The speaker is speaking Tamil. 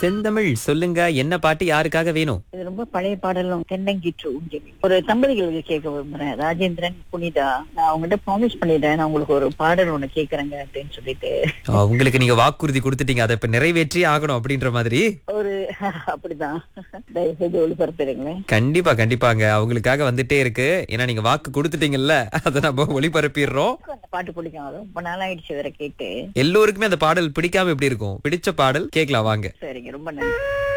செந்தமிழ் சொல்லுங்க என்ன பாட்டு யாருக்காக வேணும் இது ரொம்ப பழைய பாடலும் தென்னங்கீற்று ஊஞ்சலி ஒரு தம்பதிகளுக்கு கேட்க விரும்புறேன் ராஜேந்திரன் புனிதா நான் அவங்ககிட்ட ப்ராமிஸ் பண்ணிட்டேன் நான் உங்களுக்கு ஒரு பாடல் ஒண்ணு கேக்குறேங்க அப்படின்னு சொல்லிட்டு ஆ, உங்களுக்கு நீங்க வாக்குறுதி கொடுத்துட்டீங்க அதை இப்ப நிறைவேற்றி ஆகணும் அப்படின்ற மாதிரி ஒரு அப்படிதான் தயவு செய்து ஒளிபரப்பிடுங்களேன் கண்டிப்பா கண்டிப்பாங்க அவங்களுக்காக வந்துட்டே இருக்கு ஏன்னா நீங்க வாக்கு கொடுத்துட்டீங்கல்ல அதை நம்ம ஒளிபரப்பிடுறோம் எனக்கு அந்த பாட்டு பிடிக்கும் அது ரொம்ப நாளாயிடுச்சு வேற கேட்டு எல்லோருக்குமே அந்த பாடல் பிடிக்காம எப்படி இருக்கும் பிடிச்ச பாடல் கேட்கலாம் வாங்க சரிங்க ரொம்ப நன்றி